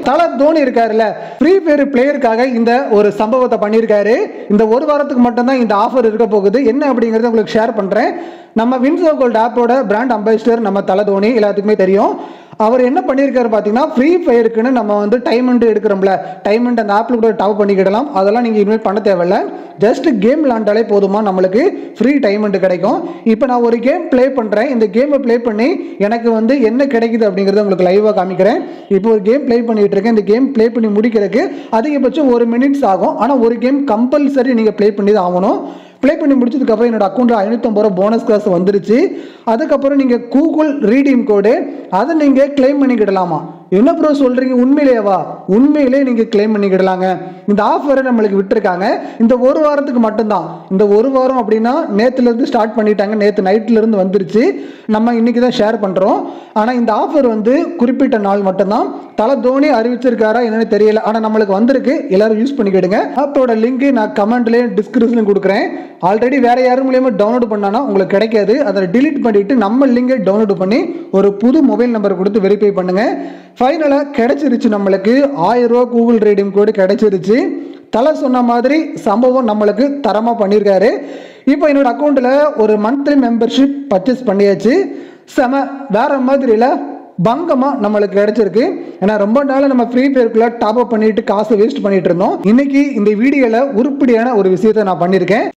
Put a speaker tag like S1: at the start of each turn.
S1: தல தோனி இருக்காருல்ல free fire பிளேயருக்காக இந்த ஒரு சம்பவத்தை பண்ணியிருக்காரு இந்த ஒரு வாரத்துக்கு மட்டும்தான் இந்த ஆஃபர் இருக்க போகுது என்ன அப்படிங்கறத உங்களுக்கு ஷேர் பண்றேன் நம்ம வின்சோ கோல்ட் ஆப்போட பிராண்ட் அம்பாசிடர் நம்ம தல தோனி எல்லாத்துக்குமே தெரியும் அவர் என்ன பண்ணியிருக்காரு பார்த்தீங்கன்னா ஃப்ரீ ஃபயருக்குன்னு நம்ம வந்து டைமண்ட் எடுக்கிறோம்ல டைமண்ட் அந்த ஆப்பில் கூட டாப் பண்ணிக்கிடலாம் அதெல்லாம் நீங்கள் இனிமேல் பண்ண தேவையில்ல ஜஸ்ட் கேம் விளாண்டாலே போதுமா நம்மளுக்கு ஃப்ரீ டைமண்ட் கிடைக்கும் இப்போ நான் ஒரு கேம் ப்ளே பண்ணுறேன் இந்த கேமை ப்ளே பண்ணி எனக்கு வந்து என்ன கிடைக்குது அப்படிங்கிறத உங்களுக்கு லைவாக காமிக்கிறேன் இப்போ ஒரு கேம் ப்ளே பண்ணிட்டு இருக்கேன் இந்த கேம் ப்ளே பண்ணி முடிக்கிறதுக்கு அதிகபட்சம் ஒரு மினிட்ஸ் ஆகும் ஆனால் ஒரு கேம் கம்பல்சரி நீங்கள் ப்ளே பண்ணி தான் ஆகணும் ப்ளே பண்ணி முடிச்சதுக்கப்புறம் என்னோட அக்கௌண்ட்டில் ஐநூற்றம்பது ரூபா போனஸ் கிளாஸ் வந்துருச்சு அதுக்கப்புறம் நீங்கள் கூகுள் ரீடீம் கோடு அதை நீங்கள் கிளைம் பண்ணிக்கிடலாமா என்ன ப்ரோ சொல்கிறீங்க உண்மையிலேவா உண்மையிலே நீங்கள் கிளைம் பண்ணிக்கிடலாங்க இந்த ஆஃபரை நம்மளுக்கு விட்டுருக்காங்க இந்த ஒரு வாரத்துக்கு மட்டும்தான் இந்த ஒரு வாரம் அப்படின்னா நேற்றுலேருந்து ஸ்டார்ட் பண்ணிட்டாங்க நேற்று நைட்லேருந்து வந்துருச்சு நம்ம இன்னைக்கு தான் ஷேர் பண்ணுறோம் ஆனால் இந்த ஆஃபர் வந்து குறிப்பிட்ட நாள் மட்டும்தான் தலை தோனி அறிவிச்சிருக்காரா என்னன்னு தெரியல ஆனால் நம்மளுக்கு வந்திருக்கு எல்லாரும் யூஸ் பண்ணிக்கிடுங்க ஆப்போட லிங்க் நான் கமெண்ட்லேயும் டிஸ்கிரிப்ஷன்லையும் கொடுக்குறேன் ஆல்ரெடி வேற யாரும் மூலியமா டவுன்லோட் பண்ணானா உங்களுக்கு கிடைக்காது அதை delete பண்ணிட்டு நம்ம லிங்கை டவுன்லோட் பண்ணி ஒரு புது மொபைல் நம்பர் கொடுத்து வெரிஃபை பண்ணுங்க ஃபைனலாக கிடைச்சிருச்சு நம்மளுக்கு ஆயிரம் ரூபா கூகுள் ரேடியம் கோடு கிடைச்சிருச்சு தலை சொன்ன மாதிரி சம்பவம் நம்மளுக்கு தரமாக பண்ணியிருக்காரு இப்போ என்னோட அக்கௌண்ட்டில் ஒரு மந்த்லி மெம்பர்ஷிப் பர்ச்சேஸ் பண்ணியாச்சு செம வேற மாதிரில பங்கமாக நம்மளுக்கு கிடைச்சிருக்கு ஏன்னா ரொம்ப நாள் நம்ம ஃப்ரீ ஃபயருக்குள்ள டாப் அப் பண்ணிட்டு காசை வேஸ்ட் பண்ணிட்டு இருந்தோம் இன்னைக்கு இந்த வீடியோவில் உருப்படியான ஒரு விஷயத்தை நான் பண்ணியிருக்கேன்